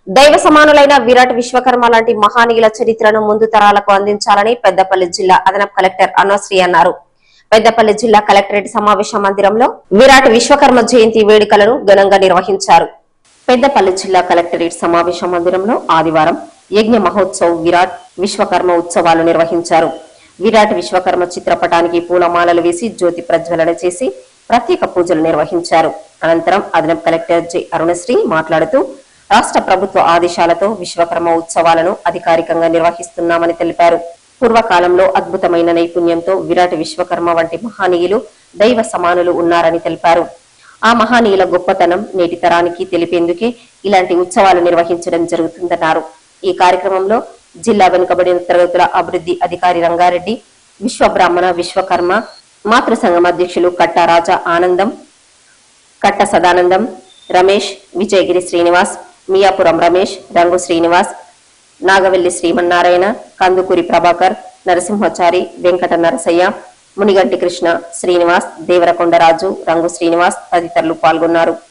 దైవ సమానులైన విరాట్ విశ్వకర్మ లాంటి మహానీయుల చరిత్రను ముందు తరాలకు అందించాలని పెద్దపల్లి జిల్లా అదనపు కలెక్టర్ అనశ్రీ అన్నారు పెద్దపల్లి జిల్లా కలెక్టరేట్ సమావేశ మందిరంలో విరాట్ విశ్వకర్మ జయంతి వేడుకలను ఘనంగా నిర్వహించారు పెద్దపల్లి జిల్లా కలెక్టరేట్ సమావేశ మందిరంలో ఆదివారం యజ్ఞ మహోత్సవ్ విరాట్ విశ్వకర్మ ఉత్సవాలు నిర్వహించారు విరాట్ విశ్వకర్మ చిత్రపటానికి పూలమాలలు వేసి జ్యోతి ప్రజ్వలన చేసి ప్రత్యేక పూజలు నిర్వహించారు అనంతరం అదనపు కలెక్టర్ జె అరుణశ్రీ మాట్లాడుతూ రాష్ట్ర ప్రభుత్వ ఆదేశాలతో విశ్వకర్మ ఉత్సవాలను అధికారికంగా నిర్వహిస్తున్నామని తెలిపారు పూర్వకాలంలో అద్భుతమైన నైపుణ్యంతో విరాట్ విశ్వకర్మ వంటి మహనీయులు దైవ సమానులు ఉన్నారని తెలిపారు ఆ మహనీయుల గొప్పతనం నేటి తరానికి తెలిపేందుకే ఇలాంటి ఉత్సవాలు నిర్వహించడం జరుగుతుందన్నారు ఈ కార్యక్రమంలో జిల్లా వెనుకబడిన తరగతుల అభివృద్ధి అధికారి రంగారెడ్డి విశ్వ బ్రాహ్మణ విశ్వకర్మ మాతృ సంఘం అధ్యక్షులు కట్టా రాజా ఆనందం కట్ట సదానందం రమేష్ విజయగిరి శ్రీనివాస్ మియాపురం రమేష్ రంగు శ్రీనివాస్ నాగవెల్లి శ్రీమన్నారాయణ కందుకూరి ప్రభాకర్ నరసింహచారి వెంకట నరసయ్య మునిగంటి కృష్ణ శ్రీనివాస్ దేవరకొండరాజు రంగు శ్రీనివాస్ తదితరులు పాల్గొన్నారు